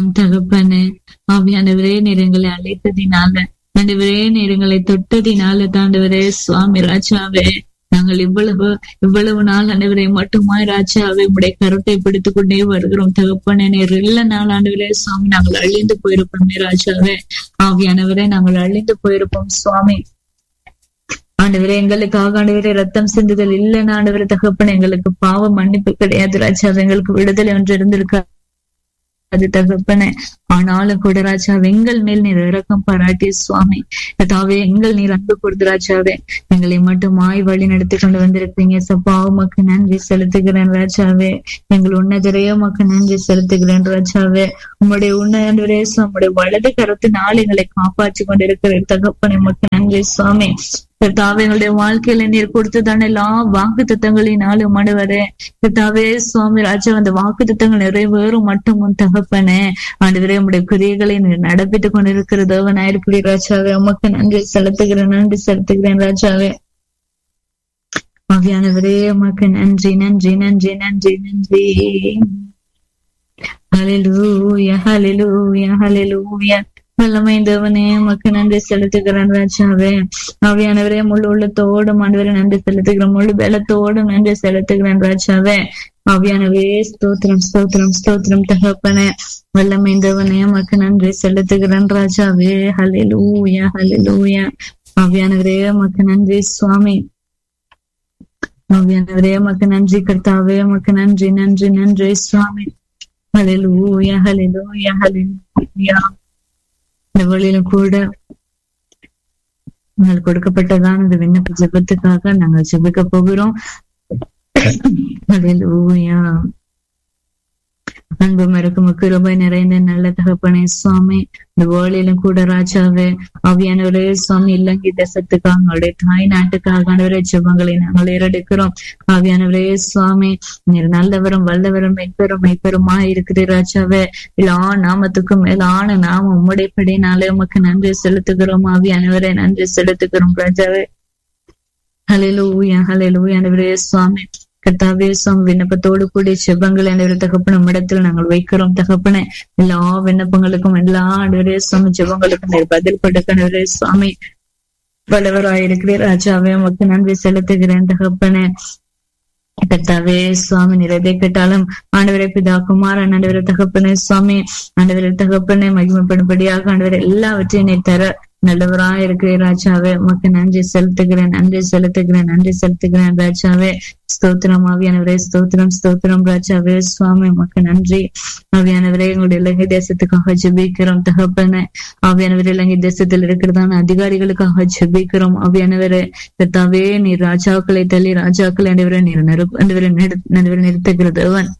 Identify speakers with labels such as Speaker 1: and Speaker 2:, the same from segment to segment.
Speaker 1: ஸ்தோத்திரம் தகப்பனே ஆவியானவரே நீர் எங்களை அழைத்ததினால ஆண்டவரே நீர் எங்களை தொட்டதினால தாண்டவரே சுவாமி ராஜாவே நாங்கள் இவ்வளவு இவ்வளவு நாள் ஆண்டவரை மட்டுமாய் ராஜாவை உடைய கருத்தை பிடித்துக் கொண்டே வருகிறோம் தகப்பனே நீர் இல்ல நாள் ஆண்டவரே சுவாமி நாங்கள் அழிந்து போயிருப்போமே ராஜாவே ஆவியானவரே நாங்கள் அழிந்து போயிருப்போம் சுவாமி ஆண்டவரே எங்களுக்காக ஆண்டவரே ரத்தம் சிந்துதல் இல்லைன்னு ஆண்டவரே தகப்பன எங்களுக்கு பாவ மன்னிப்பு கிடையாது ராஜா எங்களுக்கு விடுதலை ஒன்று இருந்திருக்கா அது தகப்பன ஆனாலும் கூட ராஜா எங்கள் மேல் நீர் இறக்கம் பாராட்டி சுவாமி கதாவே எங்கள் நீர் அன்பு கொடுத்து ராஜாவே எங்களை மட்டுமாய் வழி நடத்தி கொண்டு வந்திருக்கீங்க சப்பா உமக்கு நன்றி செலுத்துகிறேன் ராஜாவே எங்கள் உன்னதரையோ உமக்கு நன்றி செலுத்துகிறேன் ராஜாவே உம்முடைய உன்னதரே உம்முடைய வலது கருத்தினால் எங்களை காப்பாற்றி கொண்டிருக்கிற தகப்பனை உமக்கு நன்றி சுவாமி கர்த்தாவே எங்களுடைய வாழ்க்கையில நீர் கொடுத்ததான எல்லா வாக்கு தத்தங்களினாலும் மனுவரே கர்த்தாவே சுவாமி ராஜா அந்த வாக்கு தத்தங்கள் நிறைவேறும் மட்டும் உன் தகப்பனே ஆண்டவரே உடைய கிரியைகளை நீர் நடப்பித்துக் கொண்டிருக்கிற தேவனாயிருக்கிறீர் ராஜாவே உமக்கு நன்றி செலுத்துகிறேன் நன்றி செலுத்துகிறேன் ராஜாவே மகியானவரே உமக்கு நன்றி நன்றி நன்றி நன்றி நன்றி ஹalleluya ஹalleluya ஹalleluya வல்லமை தேவனே உமக்கு நன்றி செலுத்துகிறேன் ராஜாவே ஆவியானவரே முழு உள்ளத்தோடும் ஆண்டவரே நன்றி செலுத்துகிறேன் முழு பலத்தோடும் நன்றி செலுத்துகிறேன் ராஜாவே ஆவியானவே ஸ்தோத்திரம் ஸ்தோத்திரம் ஸ்தோத்திரம் தகப்பனே வல்லமை தேவனே உமக்கு நன்றி செலுத்துகிறேன் ராஜாவே ஹalleluya ஹalleluya ஆவியானவரே உமக்கு நன்றி சுவாமி ஆவியானவரே உமக்கு நன்றி கர்த்தாவே உமக்கு நன்றி நன்றி நன்றி சுவாமி ஹalleluya ஹalleluya ஹalleluya இந்த வழியிலும் கூட நாங்கள் கொடுக்கப்பட்டதான இந்த விண்ணப்ப ஜெபத்துக்காக நாங்கள் ஜெபிக்க போகிறோம் ஹalleluya அன்பு மறக்கும் கிருபை நிறைந்த நல்ல தகப்பனே சுவாமி இந்த வேலையிலும் கூட ராஜாவே ஆவியானவரே சுவாமி இலங்கை தேசத்துக்காக அவங்களுடைய தாய் நாட்டுக்காக ஆண்டவரே ஜெபங்களை நாங்கள் ஏறெடுக்கிறோம் ஆவியானவரே சுவாமி நீர் நல்லவரும் வல்லவரும் மெய்ப்பெரும் மெய்ப்பெருமா இருக்கிறீர் ராஜாவே எல்லா நாமத்துக்கும் மேலான நாம உம்முடைப்படினாலே உமக்கு நன்றி செலுத்துகிறோம் ஆவியானவரே நன்றி செலுத்துகிறோம் ராஜாவே ஹalleluya ஹalleluya ஆண்டவரே சுவாமி கர்த்தாவே சுவாமி விண்ணப்பத்தோடு கூடிய செபங்கள் என்ற தகப்பன இடத்துல நாங்கள் வைக்கிறோம் தகப்பனே எல்லா விண்ணப்பங்களுக்கும் எல்லா ஆண்டவரே சுவாமி ஜெபங்களுக்கும் நீர் பதில் கொடுக்கணவரே சுவாமி வல்லவராயிருக்கிறேன் ராஜாவே உமக்கு நன்றி செலுத்துகிறேன் தகப்பனே கர்த்தாவே சுவாமி நிறைவே கேட்டாலும் ஆண்டவரை பிதா குமாரன் ஆண்டவரை தகப்பனே சுவாமி ஆண்டவரை தகப்பனே மகிமைப்படும்படியாக ஆண்டவரை எல்லாவற்றையும் நீ தர நல்லவராய் இருக்கிறேன் ராஜாவே உமக்கு நன்றி செலுத்துகிறேன் நன்றி செலுத்துகிறேன் நன்றி செலுத்துகிறேன் ராஜாவே ஸ்தோத்திரம் ஆவியானவரே ஸ்தோத்திரம் ஸ்தோத்திரம் ராஜாவே சுவாமி உமக்கு நன்றி ஆவியானவரே எங்களுடைய இலங்கை தேசத்துக்காக ஜெபிக்கிறோம் தகப்பன ஆவியானவரே இலங்கை தேசத்தில் இருக்கிறதான அதிகாரிகளுக்காக ஜெபிக்கிறோம் ஆவியானவரே கர்த்தாவே நீ ராஜாக்களை தள்ளி ராஜாக்கள் ஆண்டவரை நீர் நடுவரை நடுவரை நிறுத்துகிற தேவன்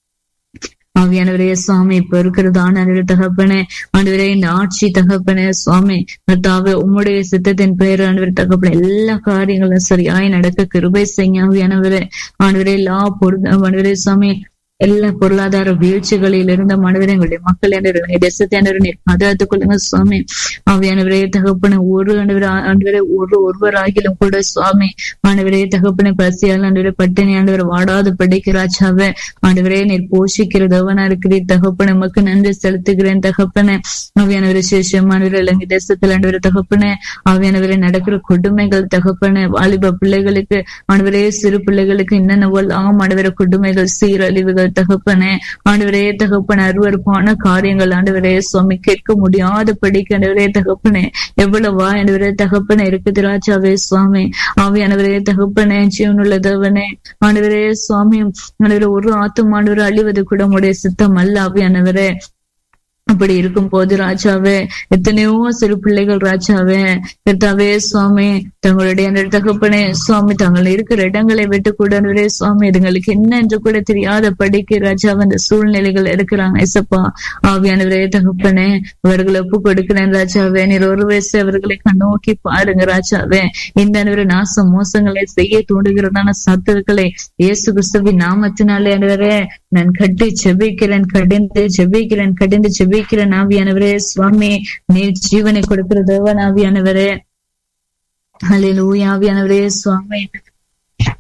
Speaker 1: ஆவியானவரே சுவாமி இப்ப இருக்கிறது ஆண்டவரே தகப்பனே ஆண்டவரே இந்த ஆட்சி தகப்பனே சுவாமி கர்த்தாவே உம்முடைய சித்தத்தின் பெயர் ஆண்டவரே தகப்பனே எல்லா காரியங்களும் சரியாய் நடக்க கிருபை செய்ய ஆவியானவரே ஆண்டவரே எல்லா பொருள் ஆண்டவரே சுவாமி எல்லா பொருளாதார வீழ்ச்சிகளில் இருந்த மனிதர் எங்களுடைய மக்கள் என்ற தேசத்தை நீர் பாதுகாத்துக் கொள்ளுங்க சுவாமி ஆவியானவரே தகப்பன ஒரு ஆண்டவரே ஆண்டவரே ஒரு ஒருவராகிலும் கூட சுவாமி ஆண்டவரே தகப்பனை பசியால் ஆண்டவரே பட்டினி ஆண்டவர் வாடாது படிக்கிறாச்சாவே ஆண்டவரே நீர் போஷிக்கிற தவனா இருக்கிறீர் தகப்பனை நமக்கு நன்றி செலுத்துகிறேன் தகப்பனே ஆவியானவரே சேஷம் ஆண்டவரே இலங்கை தேசத்தில் ஆண்டவரே தகப்பனே ஆவியானவரே நடக்கிற கொடுமைகள் தகப்பனே வாலிப பிள்ளைகளுக்கு ஆண்டவரே சிறு பிள்ளைகளுக்கு என்னென்னவெல்லாம் ஆண்டவரே கொடுமைகள் சீரழிவுகள் தகப்பனே ஆண்டவரே தகப்பன அருவறுப்பான காரியங்கள் ஆண்டவரே சுவாமி கேட்க முடியாத படிக்க ஆண்டவரே தகப்பனே எவ்வளவா ஆண்டவரே தகப்பனே இருக்குது ராஜாவே சுவாமி ஆவியானவரே தகப்பனே ஜீவனுள்ள தேவனே ஆண்டவரே சுவாமி ஆண்டவரே ஒரு ஆத்தும் ஆண்டவரே அழிவது கூட உடைய சித்தம் அல்ல ஆவியானவரே அப்படி இருக்கும் போது ராஜாவே எத்தனையோ சிறு பிள்ளைகள் ராஜாவே கர்த்தாவே சுவாமி தங்களுடைய அந்த தகப்பனே சுவாமி தங்கள் இருக்கிற இடங்களை விட்டு கூட சுவாமி இதுங்களுக்கு என்ன என்று கூட தெரியாத படிக்க ராஜாவே அந்த சூழ்நிலைகள் இருக்கிறாங்க ஐசப்பா ஆவியானவரே தகப்பனே அவர்களை ஒப்பு கொடுக்கிறேன் ராஜாவே நீர் ஒரு வயசு அவர்களை கண்ணோக்கி பாருங்க ராஜாவே இந்த நாச மோசங்களை செய்ய தூண்டுகிறதான சத்துருக்களை இயேசு கிறிஸ்துவின் நாமத்தினாலே ஆண்டவரே நான் கட்டி ஜெபிக்கிறேன் கடிந்து ஜெபிக்கிறேன் கடிந்து ஜெபிக்கிறேன் ஆவியானவரே சுவாமி நீர் ஜீவனை கொடுக்கிற தேவன் ஆவியானவரே ஹalleluya ஆவியானவரே சுவாமி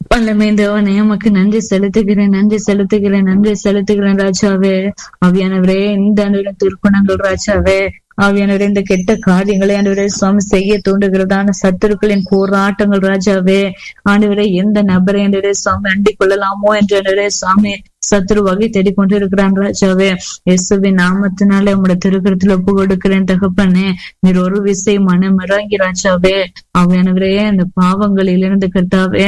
Speaker 1: வல்லமை தேவனே உமக்கு நன்றி செலுத்துகிறேன் நன்றி செலுத்துகிறேன் நன்றி செலுத்துகிறேன் ராஜாவே அவியானவரே இந்த அனுடைய திருக்குணங்கள் ராஜாவே ஆவியானவரே இந்த கெட்ட காரியங்களை ஆண்டவரே சுவாமி செய்ய தூண்டுகிறதான சத்துருக்களின் போராட்டங்கள் ராஜாவே ஆண்டவரே எந்த நபரை ஆண்டவரே சுவாமி அண்டிக் கொள்ளலாமோ என்று ஆண்டவரே சுவாமி சத்துரு வகை தேடிக்கொண்டு இருக்கிறான் ராஜாவே இயேசுவின் நாமத்தினாலே உங்களுடைய திருக்கரத்துல ஒப்பு கொடுக்கிறேன் தகப்பனே நீர் ஒரு விசை மனம் இறங்கி ராஜாவே ஆவியானவரே அந்த பாவங்களிலிருந்து கர்த்தாவே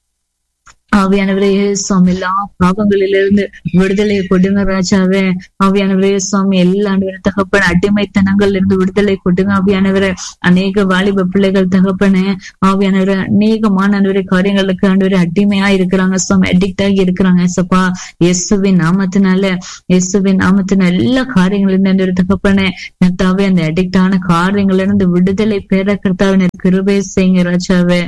Speaker 1: ஆவியானவரே சுவாமி எல்லா பாவங்களிலிருந்து விடுதலை கொடுங்க ராஜாவே ஆவியானவரே சுவாமி எல்லா ஆண்டவரே தகப்பன அடிமைத்தனங்கள்ல இருந்து விடுதலை கொடுங்க ஆவியானவரே அநேக வாலிப பிள்ளைகள் தகப்பனே ஆவியானவரே அநேகமான ஆண்டவரே காரியங்களுக்கு ஆண்டவரே அடிமையா இருக்கிறாங்க சுவாமி அடிக்ட் ஆகி இருக்கிறாங்க ஏசப்பா இயேசுவின் நாமத்தினால இயேசுவின் நாமத்தின எல்லா காரியங்களிலும் ஆண்டவரே தகப்பனே கர்த்தாவே அந்த அடிக்ட் ஆன காரியங்கள்ல இருந்து விடுதலை பெற கர்த்தாவே கிருபை செய்யுங்க ராஜாவே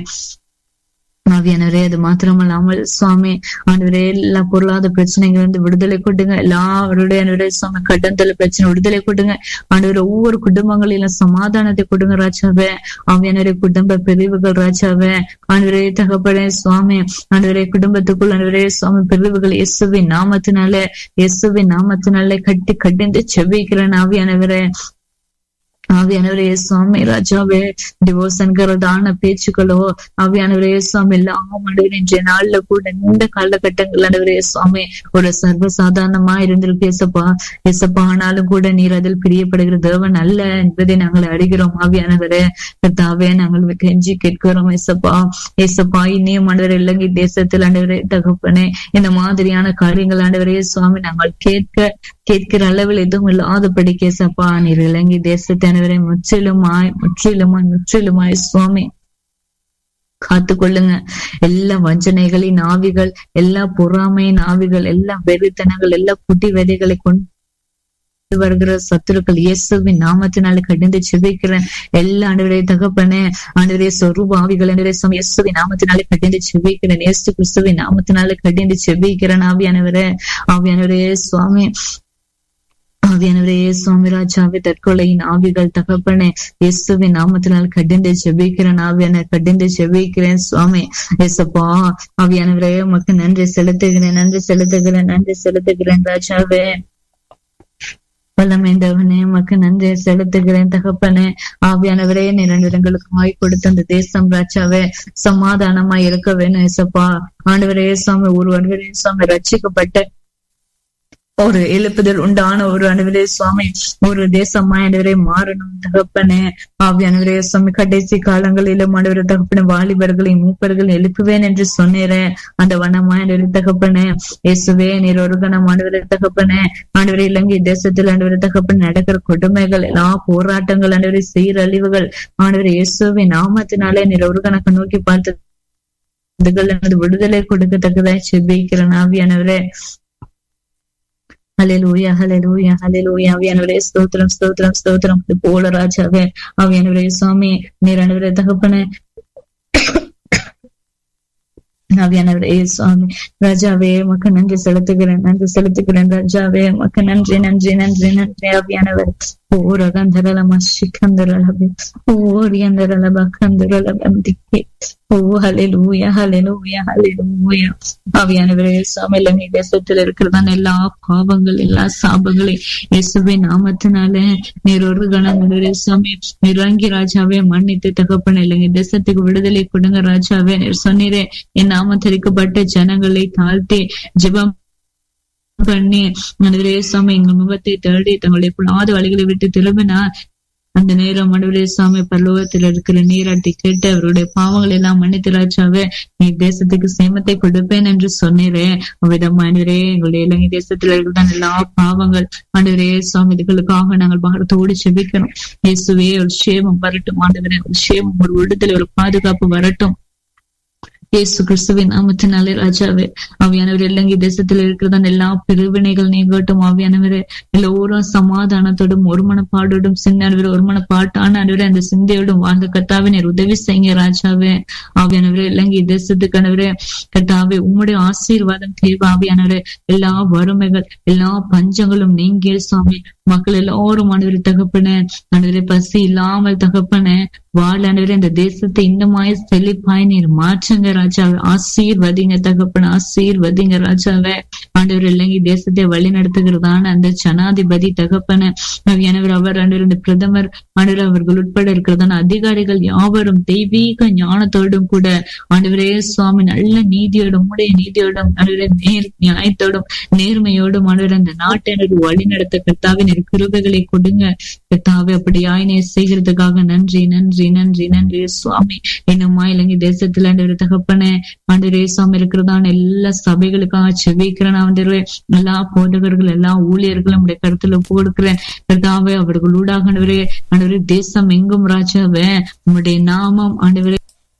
Speaker 1: ஆவியானவரே அது மாத்திரமல்லாமல் சுவாமி ஆண்டவரே எல்லா பொருளாதார பிரச்சனைகள் வந்து விடுதலை கொடுங்க எல்லாருடைய ஆண்டவரே சுவாமி கடன் தொலை பிரச்சனை விடுதலை கொடுங்க ஆண்டவரே ஒவ்வொரு குடும்பங்களிலும் சமாதானத்தை கொடுங்க ராஜாவே ஆவியானவரே குடும்ப பிரிவுகள் ராஜாவே ஆண்டவரே தகப்படே சுவாமி ஆண்டவரே குடும்பத்துக்குள் ஆண்டவரே சுவாமி பிரிவுகள் இயேசுவின் நாமத்தினாலே இயேசுவின் நாமத்தினாலே கட்டி கட்டிந்து செவ்விக்கிறேன் ஆவியானவரே ஆவியானவரே சுவாமி ராஜாவே டிவோர்ஸ் என்கிறதான பேச்சுக்களோ ஆவியானவரே சுவாமி எல்லாம் ஆண்டவரே இன்றைய நாள்ல கூட இந்த காலகட்டங்கள் ஆண்டவரே சுவாமி ஒரு சர்வ சாதாரணமா இருந்திருக்கு ஏசப்பா ஏசப்பா ஆனாலும் கூட நீர் அதில் பிரியப்படுகிற தேவன் அல்ல என்பதை நாங்கள் அறிகிறோம் ஆவியானவரே கர்த்தாவே நாங்கள் கெஞ்சி கேட்கிறோம் ஏசப்பா ஏசப்பா இனியும் ஆண்டவரே இலங்கை தேசத்தில் ஆண்டவரே தகப்பனே இந்த மாதிரியான காரியங்கள் ஆண்டவரே சுவாமி நாங்கள் கேட்க கேட்கிற அளவில் எதுவும் இல்லாதபடி கேசப்பா நீர் இலங்கை தேசத்தை ஆண்டவரே முற்றிலுமாய் முற்றிலுமாய் முற்றிலுமாய் சுவாமி காத்து கொள்ளுங்க எல்லா வஞ்சனைகளின் ஆவிகள் எல்லா பொறாமையின் ஆவிகள் எல்லா வெறித்தனங்கள் எல்லா குட்டி விதைகளை கொண்டு வருகிற சத்துருக்கள் இயேசுவின் நாமத்தினால கடிந்து செபிக்கிறேன் எல்லா ஆண்டவரே தகப்பனே ஆண்டவரே சொரூப ஆவிகள் ஆண்டவரே சுவாமி இயேசுவின் நாமத்தினாலே கடிந்து செபிக்கிறேன் இயேசு கிறிஸ்துவின் நாமத்தினாலே கடிந்து செபிக்கிறேன் ஆவியானவரே ஆவியானவரே சுவாமி ஆவியானவரே சுவாமி ராஜாவே தற்கொலையின் ஆவிகள் தகப்பனே இயேசுவின் நாமத்தினால் கடிந்து செபிக்கிறேன் ஆவியான கடிந்து செபிக்கிறேன் சுவாமி ஏசப்பா ஆவியானவரே உமக்கு நன்றி செலுத்துகிறேன் நன்றி செலுத்துகிறேன் நன்றி செலுத்துகிறேன் ராஜாவே வல்லமைந்தவனே உமக்கு நன்றி செலுத்துகிறேன் தகப்பனே ஆவியானவரே நிரண்டங்களுக்கு வாய் கொடுத்த அந்த தேசம் ராஜாவே சமாதானமா இருக்க வேணும் ஏசப்பா ஆண்டவரே சுவாமி ஒரு ஆண்டவரே சுவாமி ரட்சிக்கப்பட்ட ஒரு எழுப்புதல் உண்டான ஒரு அணுவிலே சுவாமி ஒரு தேசமா ஆண்டவரே மாறணும் தகப்பனே ஆவியானவரே சுவாமி கடைசி காலங்களிலும் ஆண்டவரே தகப்பனே வாலிபர்களை மூப்பர்கள் எழுப்புவேன் என்று சொன்னேரே அந்த வனமா ஆண்டவரே தகப்பனே இயேசுவே நீர் ஒரு கணம் ஆண்டவரே தகப்பனே ஆண்டவரே இலங்கை தேசத்தில் ஆண்டவரே தகப்பன் நடக்கிற கொடுமைகள் எல்லா போராட்டங்கள் ஆண்டவரே சீரழிவுகள் ஆண்டவரே இயேசுவே நாமத்தினாலே நீர் ஒரு கணக்கு நோக்கி பார்த்து விடுதலை கொடுக்கத்தக்கதாய் செபிக்கிறேன் ஆவியானவரே ஹalleluya ஹalleluya ஹalleluya அவியானவரே ஸ்தோத்திரம் ஸ்தோத்திரம் ஸ்தோத்திரம் போல ராஜாவே அவியானவரே சுவாமி நீரானவரே தகப்பனே அவியானவரே சுவாமி ராஜாவே மக்க நன்றி செலுத்துகிறேன் நன்றி செலுத்துகிறேன் ராஜாவே மக்க நன்றி நன்றி நன்றி நன்றி அவியானவர் ஓர கந்தரலம சிக்கந்தரலபி ஓரியந்தரலப கந்தரலபந்திக்கே ஓ ஹalleluya ஹalleluya ஹalleluya ஆவியானவரே சுவாமி இலங்கை தேசத்தில் இருக்கிறதான எல்லா பாவங்கள் எல்லா சாபங்களை இயேசுவின் நாமத்தினால நீர் ஒரு கணம் சுவாமி இறங்கி ராஜாவே மன்னித்து தகப்பன இலங்கை தேசத்துக்கு விடுதலை கொடுங்க ராஜாவே நீர் சொன்னீரே என் நாமத்தரிக்கப்பட்ட ஜனங்களை தாழ்த்தி ஜெபம் பண்ணி மனதிலே சுவாமி எங்கள் முகத்தை தேடி தங்களுடைய புலாத வழிகளை விட்டு திரும்பினார் அந்த நேரம் மனுவிலே சுவாமி பல்லோகத்தில் இருக்கிற நீராட்டி கேட்டு அவருடைய பாவங்கள் எல்லாம் மன்னித்திராச்சாவே நீ தேசத்துக்கு சேமத்தை கொடுப்பேன் என்று சொன்னீரே அவ்விதம் ஆண்டவரே எங்களுடைய இலங்கை தேசத்தில் இருக்கிறதான் எல்லா பாவங்கள் ஆண்டவரே சுவாமி இதுகளுக்காக நாங்கள் பாரத்தோடு செபிக்கிறோம் இயேசுவே ஒரு சேமம் வரட்டும் ஆண்டவரே ஒரு சேமம் ஒரு விடுதலை ஒரு பாதுகாப்பு வரட்டும் இயேசு கிறிஸ்துவின் நாமத்தினாலே ராஜாவே ஆவியானவர் இலங்கை தேசத்தில் இருக்கிறதான் எல்லா பிரிவினைகள் நீங்கட்டும் ஆவியானவர் எல்லோரும் சமாதானத்தோடும் ஒரு மனப்பாடோடும் சின்னானவர் ஒரு மனப்பாட்டான அனுவரே அந்த சிந்தையோடும் வாழ்ந்த கத்தாவினர் உதவி செய்யுங்க ராஜாவே ஆவியானவரே இலங்கை தேசத்துக்கானவரே கத்தாவே உம்முடைய ஆசீர்வாதம் தேவை ஆவியானவரே எல்லா வறுமைகள் எல்லா பஞ்சங்களும் நீங்கிய சுவாமி மக்கள் எல்லோரும் ஆண்டவரே தகப்பனே ஆண்டவரே பசி இல்லாமல் தகப்பனே வாழ ஆண்டவரே இந்த தேசத்தை இன்னுமாய் செழிப்பாய் நீர் மாற்றுங்க ராஜாவே ஆசீர்வதிங்க தகப்பன ஆசீர்வதிங்க ராஜாவே ஆண்டவர் இலங்கை தேசத்தை வழி நடத்துகிறதான அந்த ஜனாதிபதி தகப்பன எனவே அவர் ஆண்டவர் இந்த பிரதமர் ஆண்டவர் அவர்கள் உட்பட இருக்கிறதான அதிகாரிகள் யாவரும் தெய்வீக ஞானத்தோடும் கூட ஆண்டவரே சுவாமி நல்ல நீதியோடும் உடைய நீதியோடும் ஆண்டவரே நேர் நியாயத்தோடும் நேர்மையோடும் ஆண்டவர் அந்த நாட்டை வழி நடத்த கர்த்தாவின் கிருபைகளை கொடுங்க கர்த்தாவே அப்படியாய் நீ செய்கிறதுக்காக நன்றி நன்றி நன்றி நன்றி சுவாமி என்னம்மா இலங்கை தேசத்துல ஆண்டவர் தகப்பனே ஆண்டவரே சுவாமி இருக்கிறதான எல்லா சபைகளுக்காக செவிக்கிறேன் ஆண்டவரே எல்லா போதகர்கள் எல்லா ஊழியர்களும் உடைய கருத்துல ஒப்பு கொடுக்கிறேன் கர்த்தாவே அவர்களூடாக ஆண்டவரே ஆண்டவரே தேசம் எங்கும் ராஜாவே உங்களுடைய நாமம் ஆண்டவரே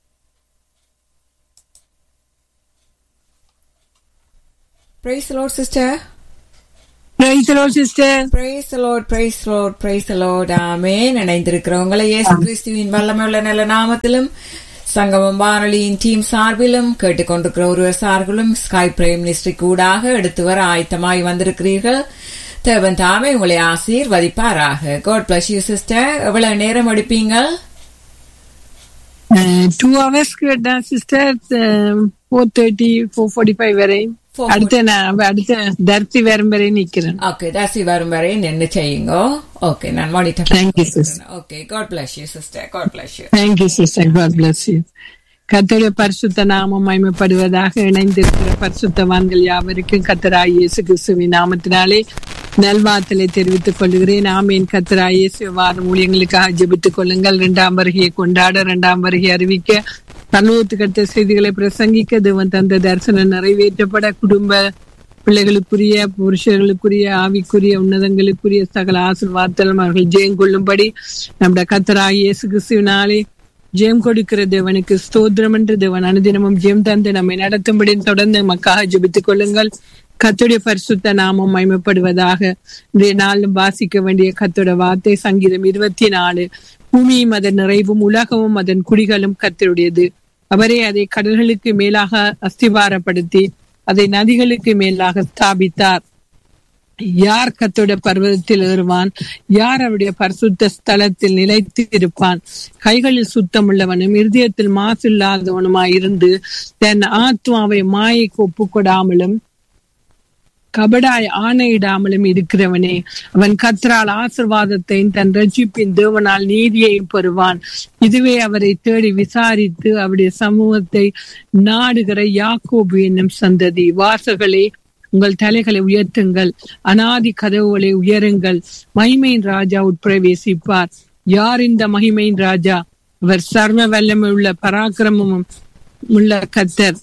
Speaker 2: Praise the Lord, sister.
Speaker 3: Praise the Lord, sister.
Speaker 2: Praise the Lord, praise the Lord, praise the Lord. ஆமென் இணைந்திருக்கிறவங்களை இயேசு கிறிஸ்துவின் வல்லமையுள்ள நல்ல நாமத்திலும் சங்கமம் வானொலியின் டீம் சார்பிலும் கேட்டுக்கொண்டிருக்கிற ஒருவர் சார்பிலும் ஸ்கை பிரைம் மினிஸ்ட்ரி கூடாக எடுத்து வர ஆயத்தமாய் வந்திருக்கிறீர்கள் தேவன் தாமே உங்களை ஆசீர்வதிப்பாராக காட் பிளஸ் யூ சிஸ்டர் எவ்வளவு நேரம் எடுப்பீங்க
Speaker 3: Uh, two hours கேட்டா sister four thirty four forty five வரை
Speaker 2: Four
Speaker 3: அடுத்த நான் அடுத்த தர்த்தி வரும் வரை நிக்கிறேன்
Speaker 2: ஓகே தாசி வரும் வரை நின்று செய்யுங்க ஓகே நான் monitor
Speaker 3: Thank you, sis.
Speaker 2: Okay God bless you sister God bless you
Speaker 3: thank you sister God bless you கத்தோடைய பரிசுத்த நாமம் மயமப்படுவதாக இணைந்திருக்கிற பரிசுத்தவான்கள் யாவருக்கும் கத்தராய் இயேசு கிறிஸ்துவின் நாமத்தினாலே நல்வாத்தலை தெரிவித்துக் கொள்கிறேன் ஆமீன் கத்தராய் இயேசு வாரம் ஊழியங்களுக்காக ஜெபித்துக் கொள்ளுங்கள் இரண்டாம் வருகையை கொண்டாட இரண்டாம் வருகை அறிவிக்க பரலோகத்துக்கு அடுத்த செய்திகளை பிரசங்கிக்க தேவன் தந்த தரிசனம் நிறைவேற்றப்பட குடும்ப பிள்ளைகளுக்குரிய புருஷர்களுக்குரிய ஆவிக்குரிய உன்னதங்களுக்குரிய சகல ஆசீர்வாதத்திலும் அவர்கள் ஜெயம் கொள்ளும்படி நம்முடைய கத்தராய் இயேசு கிறிஸ்துவினாலே ஜெயம் கொடுக்கிற தேவனுக்கு ஸ்தோத்திரம் என்று தேவன் அனுதினமும் ஜெயம் தந்து நம்மை நடத்தும்படி தொடர்ந்து மக்காக ஜெபித்துக் கொள்ளுங்கள் கத்துடைய பரிசுத்த நாமம் மயமப்படுவதாக இன்றைய நாளும் வாசிக்க வேண்டிய கத்தோட வார்த்தை சங்கீதம் இருபத்தி நாலு பூமியும் அதன் நிறைவும் உலகமும் அதன் குடிகளும் கத்தருடையது அவரே அதை கடல்களுக்கு மேலாக அஸ்திவாரப்படுத்தி அதை நதிகளுக்கு மேலாக ஸ்தாபித்தார் யார் கத்தோட பர்வதத்தில் ஏறுவான் யார் அவருடைய பரிசுத்த ஸ்தலத்தில் நிலைத்து இருப்பான் கைகளில் சுத்தமுள்ளவனும் இருதயத்தில் மாசு இல்லாதவனுமாய் இருந்து தன் ஆத்மாவை மாயைக்கு ஒப்புக்கொடாமலும் கபடாய் ஆணையிடாமலும் இருக்கிறவனே அவன் கத்தரால் ஆசிர்வாதத்தையும் தன் ரட்சிப்பின் தேவனால் நீதியையும் பெறுவான் இதுவே அவரை தேடி விசாரித்து அவருடைய சமூகத்தை நாடுகிற யாக்கோபு என்னும் சந்ததி வாசகளே உங்கள் தலைகளை உயர்த்துங்கள் அனாதி கதவுகளை உயருங்கள் மகிமையின் ராஜா உட்பிரவேசிப்பார் யார் இந்த மகிமையின் ராஜா அவர் சர்வ வல்லமை உள்ள பராக்கிரமமும் உள்ள கத்தர்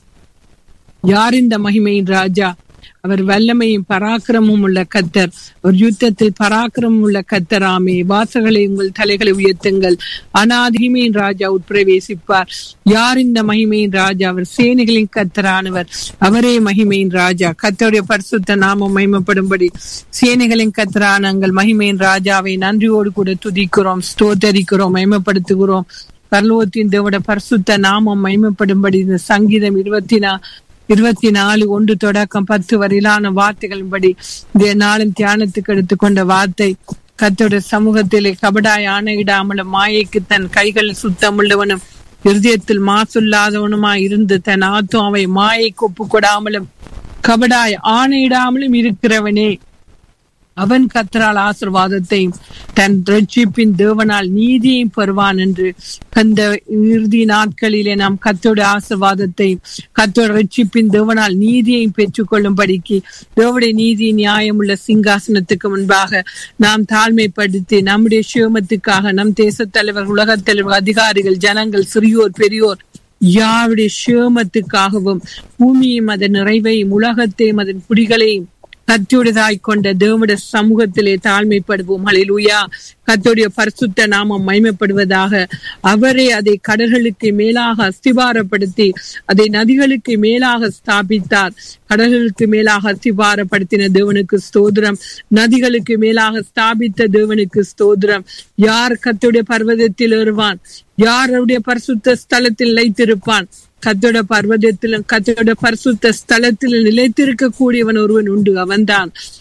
Speaker 3: யார் இந்த மகிமையின் ராஜா அவர் வல்லமையும் பராக்கிரமும் உள்ள கத்தர் ஒரு யுத்தத்தில் பராக்கிரமம் உள்ள கத்தராமே வாசகளை உங்கள் தலைகளை உயர்த்துங்கள் அனாதிமையின் ராஜா உட்பிரவேசிப்பார் யார் இந்த மகிமையின் ராஜா அவர் சேனைகளின் கத்தரானவர் அவரே மகிமையின் ராஜா கத்தருடைய பரிசுத்த நாமம் மகிமைப்படும்படி சேனைகளின் கத்தரான எங்கள் மகிமையின் ராஜாவை நன்றியோடு கூட துதிக்கிறோம் ஸ்தோத்தரிக்கிறோம் மகிமைப்படுத்துகிறோம் பரலோகத்தின் தேவோட பரிசுத்த நாமம் மகிமைப்படும்படி இந்த சங்கீதம் இருபத்தி நா இருபத்தி நாலு ஒன்று தொடக்கம் பத்து வரையிலான வார்த்தைகளின்படி இந்த நாளும் தியானத்துக்கு எடுத்துக்கொண்ட வார்த்தை கத்தோட சமூகத்திலே கபடாய் ஆணையிடாமலும் மாயைக்கு தன் கைகள் சுத்தமுள்ளவனும் இருதயத்தில் மாசுல்லாதவனுமாய் இருந்து தன் ஆத்மாவை மாயைக்கு ஒப்புக்கொடாமலும் கபடாய் ஆணையிடாமலும் இருக்கிறவனே அவன் கத்தரால் ஆசிர்வாதத்தையும் தன் ரட்சிப்பின் தேவனால் நீதியையும் பெறுவான் என்று அந்த இறுதி நாட்களிலே நாம் கத்தோட ஆசிர்வாதத்தையும் கத்தோட ரட்சிப்பின் தேவனால் நீதியையும் பெற்றுக்கொள்ளும்படிக்கு தேவடைய நீதி நியாயம் உள்ள சிங்காசனத்துக்கு முன்பாக நாம் தாழ்மைப்படுத்தி நம்முடைய சிவமத்துக்காக நம் தேச தலைவர் உலகத் தலைவர் அதிகாரிகள் ஜனங்கள் சிறியோர் பெரியோர் யாருடைய சிவமத்துக்காகவும் பூமியும் அதன் நிறைவையும் உலகத்தையும் அதன் குடிகளையும் கத்தியுடையதாய் கொண்ட தேவட சமூகத்திலே தாழ்மைப்படுவோம் ஹalleluya கத்தோடைய பரிசுத்த நாமம் மகிமைப்படுவதாக அவரே அதை கடல்களுக்கு மேலாக அஸ்திபாரப்படுத்தி அதை நதிகளுக்கு மேலாக ஸ்தாபித்தார் கடல்களுக்கு மேலாக அஸ்திபாரப்படுத்தின தேவனுக்கு ஸ்தோத்திரம் நதிகளுக்கு மேலாக ஸ்தாபித்த தேவனுக்கு ஸ்தோத்திரம் யார் கத்தோடைய பர்வதத்தில் ஏறுவான் யார் அவருடைய பரிசுத்த ஸ்தலத்தில் நிலைத்திருப்பான் கத்தோட பர்வதத்திலும் கத்தோட பரிசுத்த ஸ்தலத்தில் நிலைத்திருக்க கூடியவன் ஒருவன் உண்டு அவன்தான்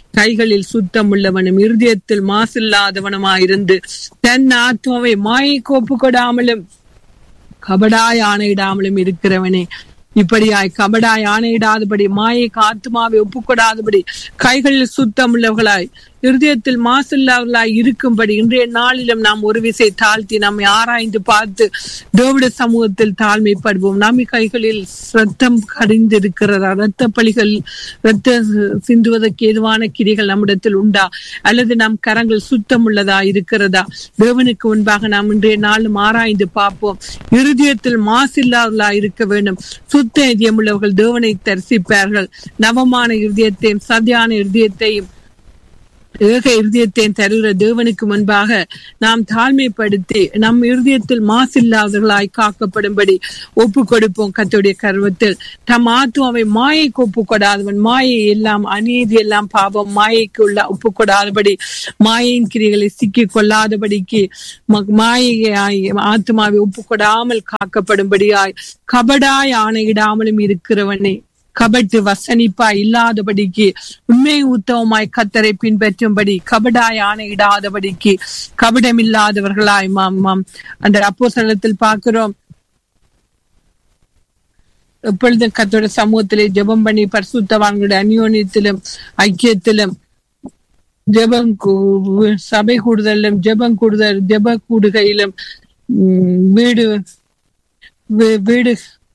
Speaker 3: கைகளில் சுத்தம் உள்ளவனும் இருதயத்தில் மாசில்லாதவனுமாயிருந்து தன் ஆத்மாவை மாயைக்கு ஒப்புக்கொடாமலும் கபடாய் ஆணையிடாமலும் இருக்கிறவனே இப்படியாய் கபடாய் ஆணையிடாதபடி மாயை ஆத்மாவை ஒப்புக்கொடாதபடி கைகளில் சுத்தம் உள்ளவர்களாய் இருதயத்தில் மாசில்லாதவர்களாய் இருக்கும்படி இன்றைய நாளிலும் நாம் ஒரு விசை தாழ்த்தி நம்மை ஆராய்ந்து பார்த்து தேவிட சமூகத்தில் தாழ்மைப்படுவோம் நம்மை கைகளில் ரத்தம் கடிந்திருக்கிறதா ரத்த பலிகள் ரத்த சிந்துவதற்கு ஏதுவான கிரிகள் நம்மிடத்தில் உண்டா அல்லது நம் கரங்கள் சுத்தம் உள்ளதா இருக்கிறதா தேவனுக்கு முன்பாக நாம் இன்றைய நாளும் ஆராய்ந்து பார்ப்போம் இருதயத்தில் மாசில்லாதவர்களா இருக்க வேண்டும் சுத்த இதயம் உள்ளவர்கள் தேவனை தரிசிப்பார்கள் நவமான இருதயத்தையும் சதியான இருதயத்தையும் ஏக இருதயத்தை தருகிற தேவனுக்கு முன்பாக நாம் தாழ்மைப்படுத்தி நம் இருதயத்தில் மாசில்லாதவர்களாய் காக்கப்படும்படி ஒப்பு கொடுப்போம் கத்துடைய கருவத்தில் தம் ஆத்மாவை மாயைக்கு ஒப்பு கொடாதவன் மாயை எல்லாம் அநீதி எல்லாம் பாவம் மாயைக்கு உள்ள ஒப்பு கொடாதபடி மாயின் கிரிகளை சிக்கி கொள்ளாதபடிக்கு மாயை ஆத்மாவை ஒப்பு கொடாமல் காக்கப்படும்படியாய் கபடாய் ஆணையிடாமலும் இருக்கிறவனே கபட்டு வசனிப்பா இல்லாதபடிக்கு உண்மை உத்தவமாய் கத்தரை பின்பற்றும்படி கபடாய் ஆணையிடாதபடிக்கு கபடம் இல்லாதவர்களாய் மாம் மாம் அந்த அப்போ சலத்தில் பார்க்கிறோம் எப்பொழுதும் கத்தோட சமூகத்திலே ஜெபம் பண்ணி பரிசுத்தவான்களுடைய அந்யோன்யத்திலும் ஐக்கியத்திலும் ஜெபம் சபை கூடுதலும் ஜெபம் கூடுதல் ஜெப கூடுகையிலும் வீடு வீடு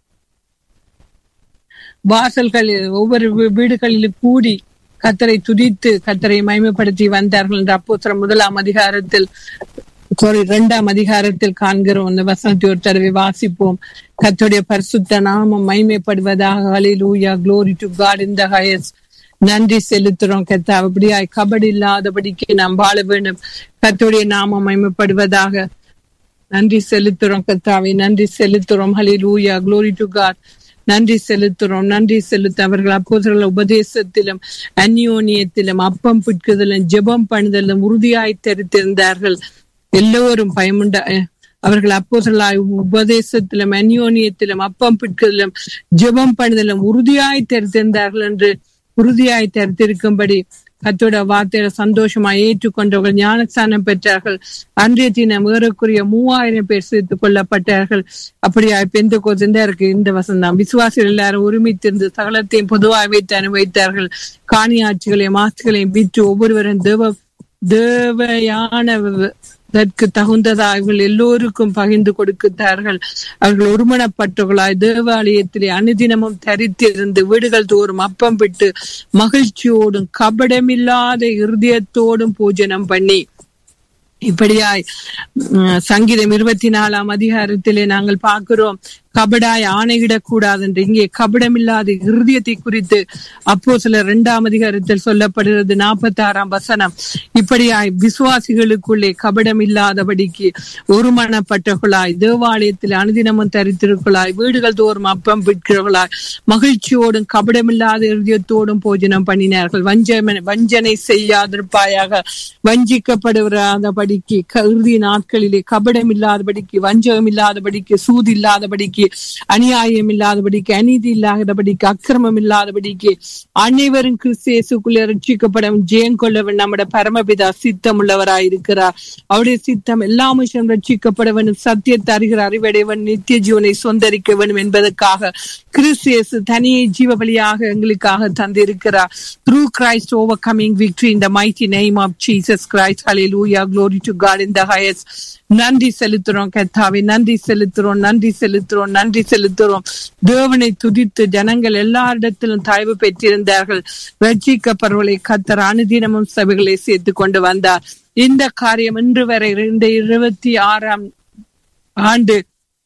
Speaker 3: வாசல்களில் ஒவ்வொரு வீடுகளிலும் கூடி கத்தரை துதித்து கத்தரை மயமைப்படுத்தி வந்தார்கள் என்ற அப்போத்திரம் முதலாம் அதிகாரத்தில் சாரி இரண்டாம் அதிகாரத்தில் காண்கிறோம் அந்த வசனத்தை ஒரு தடவை வாசிப்போம் கத்துடைய பரிசுத்த நாமம் மைமைப்படுவதாக ஹலிலூயா க்ளோரி டு காட் இந்த ஹயஸ் நன்றி செலுத்துறோம் கத்தா அப்படியாய் கபடி இல்லாதபடிக்கு நாம் வாழ வேண்டும் கத்துடைய நாமம் மைமைப்படுவதாக நன்றி செலுத்துறோம் கத்தாவை நன்றி செலுத்துறோம் ஹலிலூயா க்ளோரி டு காட் நன்றி செலுத்துறோம் நன்றி செலுத்த அவர்கள் அப்போதர்கள் உபதேசத்திலும் அந்யோனியத்திலும் அப்பம் புட்குதலும் ஜெபம் பண்ணுதலும் உறுதியாய் தெரித்திருந்தார்கள் எல்லோரும் பயமுண்ட அவர்கள் அப்போதலாய் உபதேசத்திலும் அந்யோனியத்திலும் அப்பம் பிட்குதலும் ஜெபம் பண்ணுதலும் உறுதியாய் தெரித்திருந்தார்கள் என்று உறுதியாய் தெரித்திருக்கும்படி கத்தோட வார்த்தையில சந்தோஷமா ஏற்றுக்கொண்டவர்கள் ஞானஸ்தானம் பெற்றார்கள் அன்றைய தினம் ஏறக்குரிய மூவாயிரம் பேர் சேர்த்துக் கொள்ளப்பட்டார்கள் அப்படியா பெந்த கோசந்தா இருக்கு இந்த வசந்தம் விசுவாசிகள் எல்லாரும் ஒருமித்திருந்து சகலத்தையும் பொதுவாக வைத்து அனுபவித்தார்கள் காணியாட்சிகளையும் ஆட்சிகளையும் விற்று ஒவ்வொருவரும் தேவ தேவையான அதற்கு தகுந்ததா அவர்கள் எல்லோருக்கும் பகிர்ந்து கொடுக்கிறார்கள் அவர்கள் ஒருமனப்பட்டவர்களாய் தேவாலயத்திலே அனுதினமும் தரித்திருந்து வீடுகள் தோறும் அப்பம் விட்டு மகிழ்ச்சியோடும் கபடமில்லாத இருதயத்தோடும் பூஜனம் பண்ணி இப்படியாய் சங்கீதம் இருபத்தி நாலாம் அதிகாரத்திலே நாங்கள் பார்க்கிறோம் கபடாய் ஆணையிடக்கூடாது என்று இங்கே கபடமில்லாத இருதயத்தை குறித்து அப்போ சில இரண்டாம் அதிகாரத்தில் சொல்லப்படுகிறது நாற்பத்தி ஆறாம் வசனம் இப்படியாய் விசுவாசிகளுக்குள்ளே கபடம் இல்லாதபடிக்கு ஒருமனப்பட்டவர்களாய் தேவாலயத்தில் அனுதினமும் தரித்திருக்களாய் வீடுகள் தோறும் அப்பம் விற்கிறவர்களாய் மகிழ்ச்சியோடும் கபடமில்லாத இருதயத்தோடும் போஜனம் பண்ணினார்கள் வஞ்ச வஞ்சனை செய்யாதிருப்பாயாக வஞ்சிக்கப்படுவராதபடிக்கு இறுதி நாட்களிலே கபடம் இல்லாதபடிக்கு வஞ்சகம் இல்லாதபடிக்கு சூது இல்லாதபடிக்கு அநியாயம் இல்லாதபடிக்கு அநீதி இல்லாதபடிக்கு அக்கிரமம் இல்லாதபடிக்கு அனைவரும் கிறிஸ்தியேசுக்குள்ளே ரட்சிக்கப்படும் ஜெயம் கொள்ளவன் நம்முடைய பரமபிதா சித்தம் உள்ளவராயிருக்கிறார் அவருடைய சித்தம் எல்லா மனுஷனும் ரட்சிக்கப்பட வேண்டும் சத்தியத்தை அறிகிற அறிவடைவன் நித்திய ஜீவனை சொந்தரிக்க வேண்டும் என்பதற்காக கிறிஸ்தியேசு தனியை ஜீவ பலியாக எங்களுக்காக தந்திருக்கிறார் through Christ overcoming victory in the mighty name of Jesus Christ ஹalleluya glory to god in the highest நன்றி செலுத்துறோம் கத்தாவை நன்றி செலுத்துறோம் நன்றி செலுத்துறோம் நன்றி செலுத்துறோம் தேவனை துதித்து ஜனங்கள் எல்லாரிடத்திலும் தயவு பெற்றிருந்தார்கள் ரட்சிக்கப்படுவதை கத்தர் அனுதினமும் சபைகளை சேர்த்து கொண்டு வந்தார் இந்த காரியம் இன்று வரை இந்த இருபத்தி ஆறாம் ஆண்டு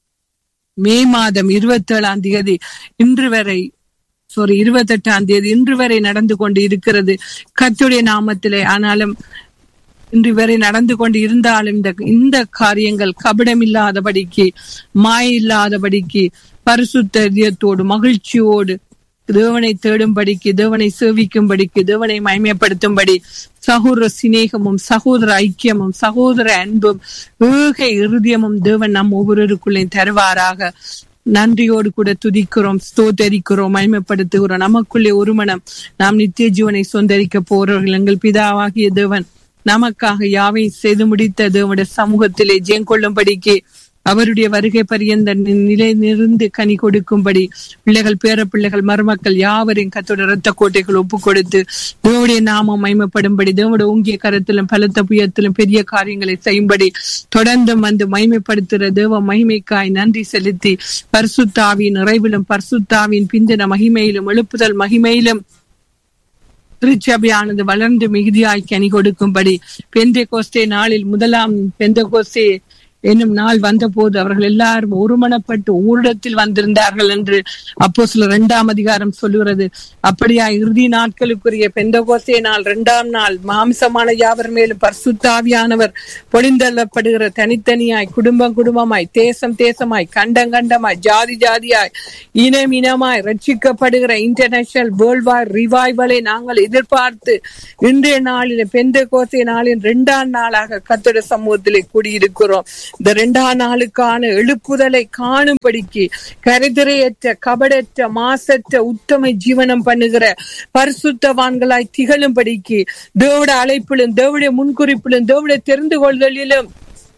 Speaker 3: மே மாதம் இருபத்தி ஏழாம் தேதி இன்று வரை சாரி இருபத்தி எட்டாம் தேதி இன்று வரை நடந்து கொண்டு இருக்கிறது கத்துடைய நாமத்திலே ஆனாலும் இன்று வரை நடந்து கொண்டு இருந்தாலும் இந்த இந்த காரியங்கள் கபடம் இல்லாதபடிக்கு மாய இல்லாதபடிக்கு பரிசுத்தோடு மகிழ்ச்சியோடு தேவனை தேடும்படிக்கு தேவனை சேவிக்கும்படிக்கு தேவனை மயமைப்படுத்தும்படி சகோதர சிநேகமும் சகோதர ஐக்கியமும் சகோதர அன்பும் ஏக இருதயமும் தேவன் நம் ஒவ்வொருவருக்குள்ளே தருவாராக நன்றியோடு கூட துதிக்கிறோம் ஸ்தோத்தரிக்கிறோம் மகிமைப்படுத்துகிறோம் நமக்குள்ளே ஒரு மனம் நாம் நித்திய ஜீவனை சொந்தரிக்க போறவர்கள் எங்கள் பிதாவாகிய தேவன் நமக்காக யாவை செய்து முடித்த தேவனுடைய சமூகத்திலே ஜெயம் கொள்ளும்படிக்கு அவருடைய வருகை பரியந்த நிலை நிறுந்து கனி கொடுக்கும்படி பிள்ளைகள் பேர பிள்ளைகள் மருமக்கள் யாவரையும் கத்தோட ரத்த கோட்டைகள் ஒப்பு கொடுத்து தேவடைய நாமம் மைமைப்படும்படி தேவட ஓங்கிய கரத்திலும் பலத்த புயத்திலும் பெரிய காரியங்களை செய்யும்படி தொடர்ந்து வந்து மைமைப்படுத்துகிற தேவ மகிமைக்காய் நன்றி செலுத்தி பரிசுத்தாவின் நிறைவிலும் பரிசுத்தாவின் பிந்தின மகிமையிலும் எழுப்புதல் மகிமையிலும் திருச்சபையானது வளர்ந்து மிகுதியாய் கனி கொடுக்கும்படி பெந்தை கோஸ்தே நாளில் முதலாம் பெந்த கோஸ்தே என்னும் நாள் வந்தபோது அவர்கள் எல்லாரும் ஒருமனப்பட்டு ஊரிடத்தில் வந்திருந்தார்கள் என்று அப்போ சில இரண்டாம் அதிகாரம் சொல்லுகிறது அப்படியா இறுதி நாட்களுக்குரிய பெந்தகோசே நாள் இரண்டாம் நாள் மாம்சமான யாவர் மேலும் பர்சுத்தாவியானவர் பொழிந்தள்ளப்படுகிற தனித்தனியாய் குடும்பம் குடும்பமாய் தேசம் தேசமாய் கண்டம் கண்டமாய் ஜாதி ஜாதியாய் இனம் இனமாய் ரட்சிக்கப்படுகிற இன்டர்நேஷனல் வேர்ல்ட் வார் ரிவைவலை நாங்கள் எதிர்பார்த்து இன்றைய நாளில் பெந்த கோசை நாளின் இரண்டாம் நாளாக கத்தட சமூகத்திலே கூடியிருக்கிறோம் இந்த இரண்டாம் நாளுக்கான எழுப்புதலை காணும்படிக்கு கருதிரையற்ற கபடற்ற மாசற்ற உத்தம ஜீவனம் பண்ணுகிற பரிசுத்தவான்களாய் திகழும்படிக்கு தேவட அழைப்பிலும் தேவடைய முன்குறிப்பிலும் தேவடைய தெரிந்து கொள்தலிலும்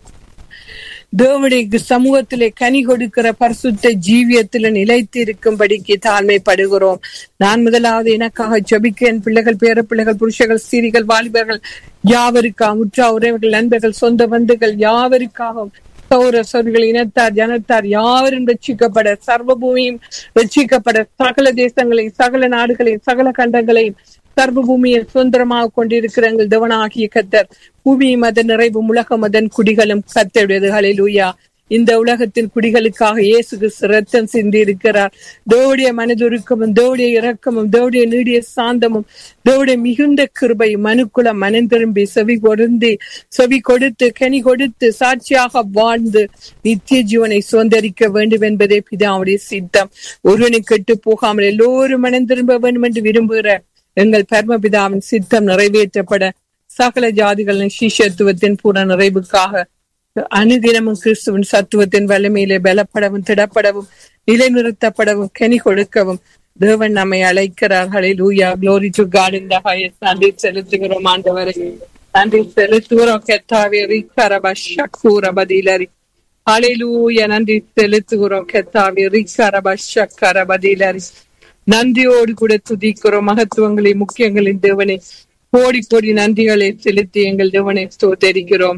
Speaker 3: தேவடைய சமூகத்திலே கனி கொடுக்கிற பரிசுத்த ஜீவியத்தில நிலைத்து இருக்கும்படிக்கு தாழ்மைப்படுகிறோம் நான் முதலாவது எனக்காக ஜபிக்க என் பிள்ளைகள் பேர பிள்ளைகள் புருஷர்கள் ஸ்திரிகள் வாலிபர்கள் யாவருக்காக முற்றா உறவுகள் நண்பர்கள் சொந்த பந்துகள் யாவருக்காகவும் சௌர சௌர்கள் இனத்தார் ஜனத்தார் யாவரும் ரட்சிக்கப்பட சர்வ பூமியும் ரட்சிக்கப்பட சகல தேசங்களையும் சகல நாடுகளையும் சகல கண்டங்களையும் சர்வ பூமியை சுதந்திரமாக கொண்டிருக்கிற எங்கள் தேவனாகிய கத்தர் பூமியும் அதன் நிறைவும் உலகம் அதன் குடிகளும் கத்தருடையது ஹalleluya இந்த உலகத்தின் குடிகளுக்காக இயேசு கிறிஸ்து ரத்தம் சிந்தி இருக்கிறார் தேவடைய மனதுருக்கமும் தேவடைய இரக்கமும் தேவடைய நீடிய சாந்தமும் தேவடைய மிகுந்த கிருபை மனுக்குலம் மனம் திரும்பி செவி கொடுந்து செவி கொடுத்து கனி கொடுத்து சாட்சியாக வாழ்ந்து நித்திய ஜீவனை சுதந்திரிக்க வேண்டும் என்பதே பிதாவுடைய சித்தம் ஒருவனை கெட்டு போகாமல் எல்லோரும் மனம் திரும்ப வேண்டும் என்று விரும்புகிற எங்கள் பரமபிதாவின் சித்தம் நிறைவேற்றப்பட சகல ஜாதிகளின் சிஷ்யத்துவத்தின் பூர்ண நிறைவுக்காக அனுதினமும் கிறிஸ்துவின் சத்துவத்தின் வலிமையிலே பலப்படவும் திடப்படவும் நிலைநிறுத்தப்படவும் கனி கொடுக்கவும் தேவன் நம்மை அழைக்கிறார் ஹalleluya glory to god in the highest நன்றி செலுத்துகிறோம் ஆண்டவரே நன்றி செலுத்துகிறோம் கெத்தாவே ரிக்கரப ஷக்கூர பதிலரி ஹalleluya நன்றி செலுத்துகிறோம் கெத்தாவே ரிக்கரப ஷக்கர பதிலரி நன்றியோடு கூட துதிக்கிறோம் மகத்துவங்களை முக்கியங்களின் தேவனை கோடி கோடி நன்றிகளை செலுத்தி எங்கள் தேவனை ஸ்தோத்தரிக்கிறோம்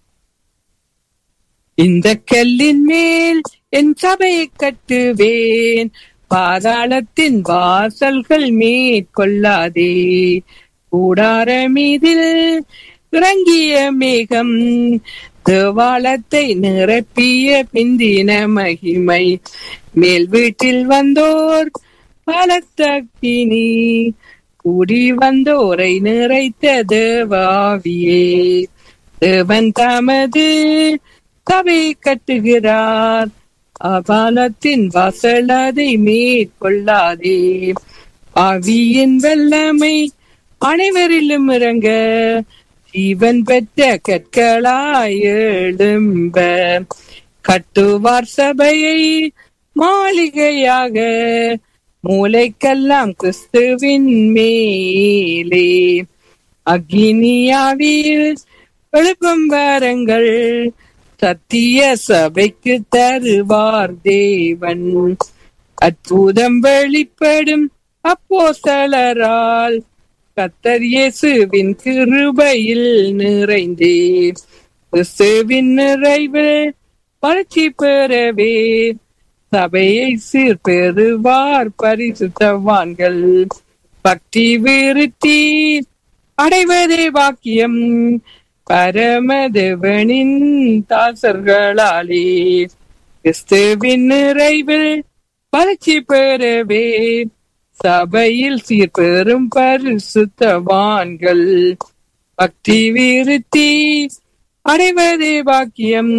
Speaker 3: இந்த கல்லின் மேல் என் சபையை கட்டுவேன் பாதாளத்தின் வாசல்கள் மேற்கொள்ளாதே கூடார மீதில் இறங்கிய மேகம் தேவாலத்தை நிரப்பிய பிந்தின மகிமை மேல் வீட்டில் வந்தோர் பலத்தக்கினி கூடி வந்தோரை நிறைத்த தேவாவியே தேவன் தமது சபை கட்டுகிறார் அபாலத்தின் வாசல் அதை மேற்கொள்ளாதே ஆவியின் வெள்ளமை அனைவரிலும் இறங்க ஜீவன் பெற்ற கற்களாய் எழும்ப கட்டுவார் சபையை மாளிகையாக மூளைக்கெல்லாம் கிறிஸ்துவின் மேலே அக்னியாவில் எழுப்பும் வாரங்கள் சத்திய சபைக்கு தருவார் தேவன் அற்புதம் வெளிப்படும் அப்போஸ்தலரால் கத்தர் இயேசுவின் கிருபையில் நிறைந்தே கிறிஸ்துவின் நிறைவு வளர்ச்சி பெறவே சபையை சீர்பெறுவார் பரிசுத்தவான்கள் பக்தி விருத்தி அடைவதே வாக்கியம் பரமதேவனின் தாசர்களாலே கிறிஸ்துவின் நிறைவில் வளர்ச்சி பெறவே சபையில் சீர்பெறும் பரிசுத்தவான்கள் பக்தி விருத்தி அடைவதே வாக்கியம்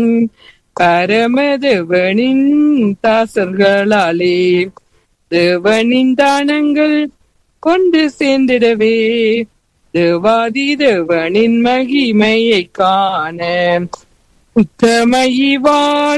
Speaker 3: பரமதேவனின் தாசர்களாலே தேவனின் தானங்கள் கொண்டு சேர்ந்திடவே தேவாதி தேவனின் மகிமையை காண உத்தமயிவாள்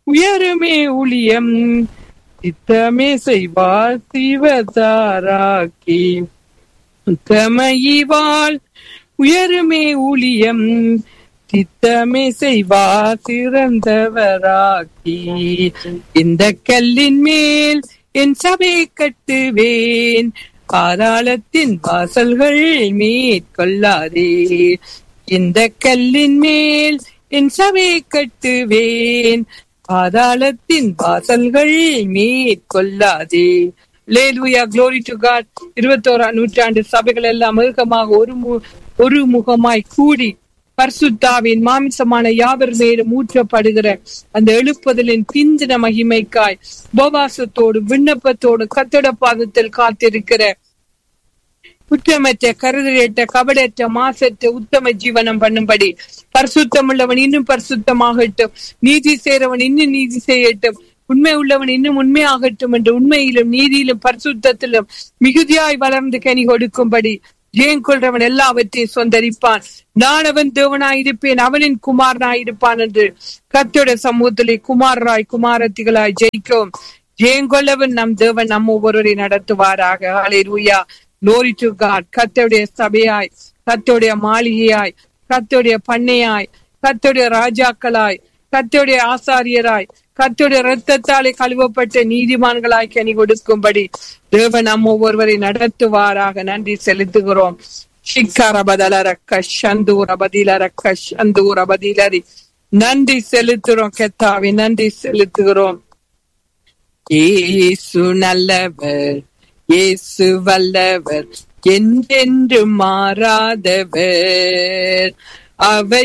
Speaker 3: உயருமே ஊழியம் சித்தமே செய்வார் சிவதாராக்கி உத்தமையிவாள் உயருமே ஊழியம் சித்தமே செய்வார் சிறந்தவராக்கி இந்த கல்லின் மேல் என் சபை கட்டுவேன் பாதாளத்தின் வாசல்கள் மேற்கொள்ளாதே இந்த கல்லின் மேல் என் சபை கட்டுவேன் பாதாளத்தின் வாசல்கள் மேற்கொள்ளாதே லேலுயா க்ளோரி டு காட் இருபத்தோராம் நூற்றாண்டு சபைகள் எல்லாம் மிருகமாக ஒரு மு- ஒரு முகமாய் கூடி பரிசுத்தாவின் மாமிசமான யாவர் மேலும் ஊற்றப்படுகிற அந்த எழுப்புதலின் பிந்தின மகிமைக்காய் உபவாசத்தோடு விண்ணப்பத்தோடு கத்தட பாதத்தில் காத்திருக்கிற குற்றமற்ற கருதலற்ற கபடற்ற மாசற்ற உத்தம ஜீவனம் பண்ணும்படி பரிசுத்தம் உள்ளவன் இன்னும் பரிசுத்தமாகட்டும் நீதி செய்றவன் இன்னும் நீதி செய்யட்டும் உண்மை உள்ளவன் இன்னும் உண்மையாகட்டும் என்று உண்மையிலும் நீதியிலும் பரிசுத்தத்திலும் மிகுதியாய் வளர்ந்து கனி கொடுக்கும்படி ஜெயம் கொள்றவன் எல்லாவற்றையும் சொந்தரிப்பான் நான் அவன் தேவனாயிருப்பேன் அவனின் குமாரனாயிருப்பான் என்று கர்த்தருடைய சமூகத்திலே குமாரராய் குமாரத்திகளாய் ஜெயிக்கும் ஜெயங்கொள்ளவன் நம் தேவன் நம் ஒவ்வொருவரை நடத்துவாராக ஹalleluya glory to god கர்த்தருடைய சபையாய் கர்த்தருடைய மாளிகையாய் கர்த்தருடைய பண்ணையாய் கர்த்தருடைய ராஜாக்களாய் கர்த்தருடைய ஆசாரியராய் கர்த்தருடைய இரத்தத்தாலே கழுவப்பட்ட நீதிமான்களாய் கனி கொடுக்கும்படி தேவன் நம் ஒவ்வொருவரை நடத்துவாராக நன்றி செலுத்துகிறோம் ஷிக்காரபதலரக்க சந்தூரபதிலரக்க சந்தூரபதிலரி நன்றி செலுத்துறோம் கெத்தாவி நன்றி செலுத்துகிறோம் இயேசு நல்லவர் இயேசு வல்லவர் என்றென்று மாறாதவர் அவர்